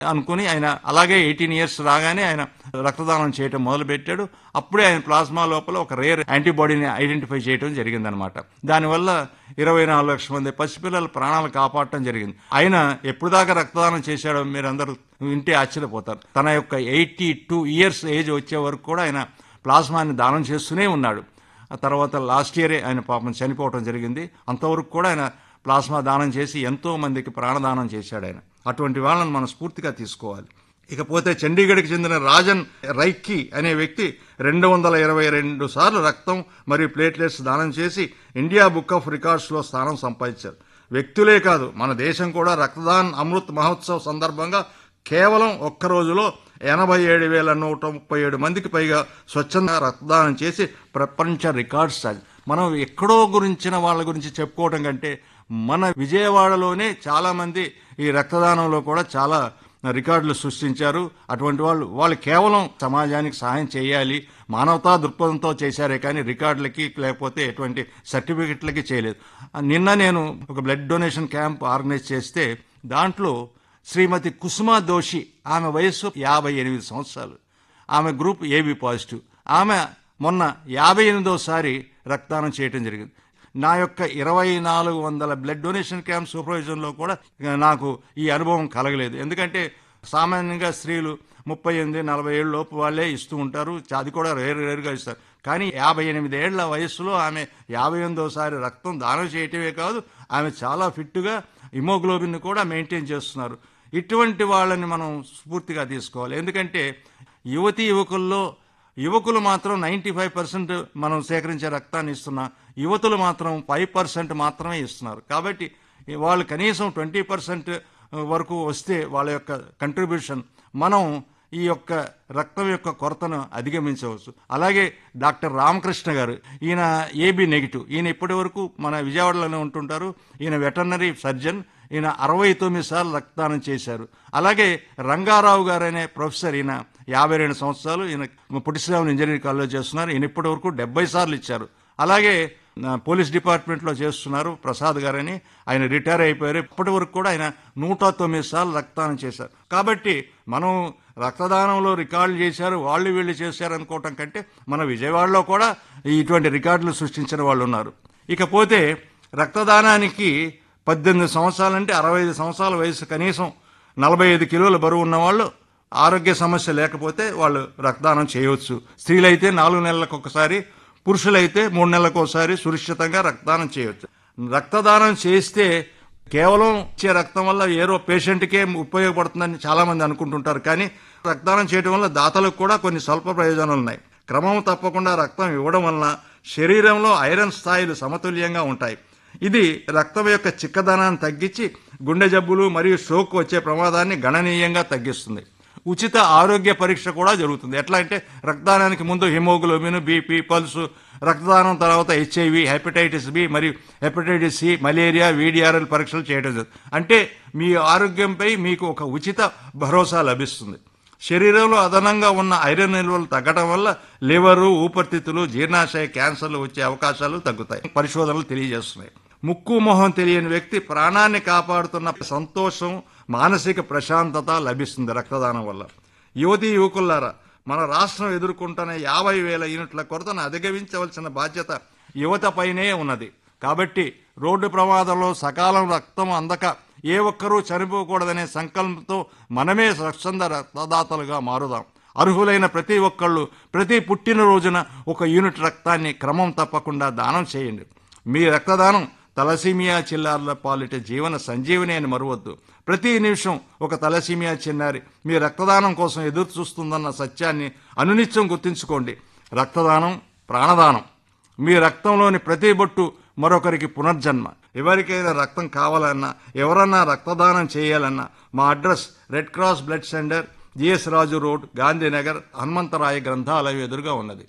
అనుకుని ఆయన అలాగే ఎయిటీన్ ఇయర్స్ రాగానే ఆయన రక్తదానం చేయటం మొదలుపెట్టాడు అప్పుడే ఆయన ప్లాస్మా లోపల ఒక రేర్ యాంటీబాడీని ఐడెంటిఫై చేయడం జరిగిందనమాట దానివల్ల ఇరవై నాలుగు లక్షల మంది పసిపిల్లల ప్రాణాలు కాపాడటం జరిగింది ఆయన ఎప్పుడు దాకా రక్తదానం చేశాడో మీరు అందరూ వింటే ఆశ్చర్యపోతారు తన యొక్క ఎయిటీ టూ ఇయర్స్ ఏజ్ వచ్చే వరకు కూడా ఆయన ప్లాస్మాని దానం చేస్తూనే ఉన్నాడు ఆ తర్వాత లాస్ట్ ఇయరే ఆయన పాపం చనిపోవటం జరిగింది అంతవరకు కూడా ఆయన ప్లాస్మా దానం చేసి ఎంతో మందికి ప్రాణదానం చేశాడు ఆయన అటువంటి వాళ్ళని మనం స్ఫూర్తిగా తీసుకోవాలి ఇకపోతే చండీగఢ్కి చెందిన రాజన్ రైక్కీ అనే వ్యక్తి రెండు వందల ఇరవై రెండు సార్లు రక్తం మరియు ప్లేట్లెట్స్ దానం చేసి ఇండియా బుక్ ఆఫ్ రికార్డ్స్లో స్థానం సంపాదించారు వ్యక్తులే కాదు మన దేశం కూడా రక్తదాన్ అమృత్ మహోత్సవ్ సందర్భంగా కేవలం ఒక్క రోజులో ఎనభై ఏడు వేల నూట ముప్పై ఏడు మందికి పైగా స్వచ్ఛంద రక్తదానం చేసి ప్రపంచ రికార్డ్స్ సాధి మనం ఎక్కడో గురించిన వాళ్ళ గురించి చెప్పుకోవడం కంటే మన విజయవాడలోనే చాలా మంది ఈ రక్తదానంలో కూడా చాలా రికార్డులు సృష్టించారు అటువంటి వాళ్ళు వాళ్ళు కేవలం సమాజానికి సహాయం చేయాలి మానవతా దృక్పథంతో చేశారే కానీ రికార్డులకి లేకపోతే ఎటువంటి సర్టిఫికెట్లకి చేయలేదు నిన్న నేను ఒక బ్లడ్ డొనేషన్ క్యాంప్ ఆర్గనైజ్ చేస్తే దాంట్లో శ్రీమతి కుసుమా దోషి ఆమె వయస్సు యాభై ఎనిమిది సంవత్సరాలు ఆమె గ్రూప్ ఏబి పాజిటివ్ ఆమె మొన్న యాభై ఎనిమిదోసారి రక్తదానం చేయటం జరిగింది నా యొక్క ఇరవై నాలుగు వందల బ్లడ్ డొనేషన్ క్యాంప్ సూపర్విజన్లో కూడా నాకు ఈ అనుభవం కలగలేదు ఎందుకంటే సామాన్యంగా స్త్రీలు ముప్పై ఎనిమిది నలభై ఏళ్ళ లోపు వాళ్ళే ఇస్తూ ఉంటారు అది కూడా రేరు రేరుగా ఇస్తారు కానీ యాభై ఎనిమిది ఏళ్ల వయస్సులో ఆమె యాభై ఎనిమిదోసారి రక్తం దానం చేయటమే కాదు ఆమె చాలా ఫిట్గా హిమోగ్లోబిన్ కూడా మెయింటైన్ చేస్తున్నారు ఇటువంటి వాళ్ళని మనం స్ఫూర్తిగా తీసుకోవాలి ఎందుకంటే యువతీ యువకుల్లో యువకులు మాత్రం నైంటీ ఫైవ్ పర్సెంట్ మనం సేకరించే రక్తాన్ని ఇస్తున్నా యువతులు మాత్రం ఫైవ్ పర్సెంట్ మాత్రమే ఇస్తున్నారు కాబట్టి వాళ్ళు కనీసం ట్వంటీ పర్సెంట్ వరకు వస్తే వాళ్ళ యొక్క కంట్రిబ్యూషన్ మనం ఈ యొక్క రక్తం యొక్క కొరతను అధిగమించవచ్చు అలాగే డాక్టర్ రామకృష్ణ గారు ఈయన ఏబి నెగిటివ్ ఈయన ఇప్పటి వరకు మన విజయవాడలోనే ఉంటుంటారు ఈయన వెటర్నరీ సర్జన్ ఈయన అరవై తొమ్మిది సార్లు రక్తదానం చేశారు అలాగే రంగారావు గారు అనే ప్రొఫెసర్ ఈయన యాభై రెండు సంవత్సరాలు ఈయన పుట్టిశ్రావణ ఇంజనీరింగ్ కాలేజ్ చేస్తున్నారు ఈయన ఇప్పటి వరకు డెబ్బై సార్లు ఇచ్చారు అలాగే పోలీస్ డిపార్ట్మెంట్లో చేస్తున్నారు ప్రసాద్ గారని ఆయన రిటైర్ అయిపోయారు ఇప్పటి వరకు కూడా ఆయన నూట తొమ్మిది సార్లు రక్తదానం చేశారు కాబట్టి మనం రక్తదానంలో రికార్డులు చేశారు వాళ్ళు వీళ్ళు చేశారు అనుకోవటం కంటే మన విజయవాడలో కూడా ఇటువంటి రికార్డులు సృష్టించిన వాళ్ళు ఉన్నారు ఇకపోతే రక్తదానానికి పద్దెనిమిది సంవత్సరాలంటే అరవై ఐదు సంవత్సరాల వయసు కనీసం నలభై ఐదు కిలోల బరువు ఉన్న వాళ్ళు ఆరోగ్య సమస్య లేకపోతే వాళ్ళు రక్తదానం చేయవచ్చు స్త్రీలైతే నాలుగు నెలలకు ఒకసారి పురుషులైతే మూడు నెలలకు ఒకసారి సురక్షితంగా రక్తదానం చేయవచ్చు రక్తదానం చేస్తే కేవలం ఇచ్చే రక్తం వల్ల ఏరో పేషెంట్కే ఉపయోగపడుతుందని చాలా మంది అనుకుంటుంటారు కానీ రక్తదానం చేయడం వల్ల దాతలకు కూడా కొన్ని స్వల్ప ప్రయోజనాలు ఉన్నాయి క్రమం తప్పకుండా రక్తం ఇవ్వడం వలన శరీరంలో ఐరన్ స్థాయిలు సమతుల్యంగా ఉంటాయి ఇది రక్తం యొక్క చిక్కదనాన్ని తగ్గించి గుండె జబ్బులు మరియు స్ట్రోక్ వచ్చే ప్రమాదాన్ని గణనీయంగా తగ్గిస్తుంది ఉచిత ఆరోగ్య పరీక్ష కూడా జరుగుతుంది ఎట్లా అంటే రక్తదానానికి ముందు హిమోగ్లోబిన్ బీపీ పల్సు రక్తదానం తర్వాత హెచ్ఐవి హెపటైటిస్ బి మరియు హెపటైటిస్ సి మలేరియా వీడిఆర్ఎల్ పరీక్షలు చేయడం జరుగుతుంది అంటే మీ ఆరోగ్యంపై మీకు ఒక ఉచిత భరోసా లభిస్తుంది శరీరంలో అదనంగా ఉన్న ఐరన్ నిల్వలు తగ్గడం వల్ల లివరు ఊపిరితిత్తులు జీర్ణాశయ క్యాన్సర్లు వచ్చే అవకాశాలు తగ్గుతాయి పరిశోధనలు తెలియజేస్తున్నాయి ముక్కు మొహం తెలియని వ్యక్తి ప్రాణాన్ని కాపాడుతున్న సంతోషం మానసిక ప్రశాంతత లభిస్తుంది రక్తదానం వల్ల యువతీ యువకులారా మన రాష్ట్రం ఎదుర్కొంటున్న యాభై వేల యూనిట్ల కొరతను అధిగమించవలసిన బాధ్యత యువతపైనే ఉన్నది కాబట్టి రోడ్డు ప్రమాదంలో సకాలం రక్తం అందక ఏ ఒక్కరూ చనిపోకూడదనే సంకల్పంతో మనమే స్వచ్ఛంద రక్తదాతలుగా మారుదాం అర్హులైన ప్రతి ఒక్కళ్ళు ప్రతి పుట్టినరోజున ఒక యూనిట్ రక్తాన్ని క్రమం తప్పకుండా దానం చేయండి మీ రక్తదానం తలసీమియా చిన్నారుల పాలిట జీవన సంజీవని అని మరవద్దు ప్రతి నిమిషం ఒక తలసీమియా చిన్నారి మీ రక్తదానం కోసం ఎదురు చూస్తుందన్న సత్యాన్ని అనునిత్యం గుర్తుంచుకోండి రక్తదానం ప్రాణదానం మీ రక్తంలోని ప్రతి బొట్టు మరొకరికి పునర్జన్మ ఎవరికైనా రక్తం కావాలన్నా ఎవరన్నా రక్తదానం చేయాలన్నా మా address red cross blood centre GS Raju road Gandhinagar Hanumantharaya గ్రంథాలయం ఎదురుగా ఉన్నది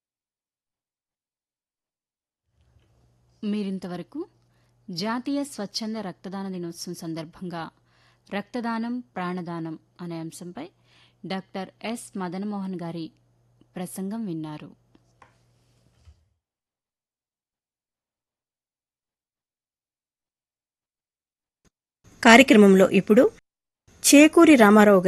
మీరింతవరకు జాతీయ స్వచ్ఛంద రక్తదాన దినోత్సవం సందర్భంగా రక్తదానం ప్రాణదానం అనే అంశంపై డాక్టర్ ఎస్ మదనమోహన్ గారి ప్రసంగం విన్నారు కార్యక్రమంలో ఇప్పుడు చేకూరి రామారావు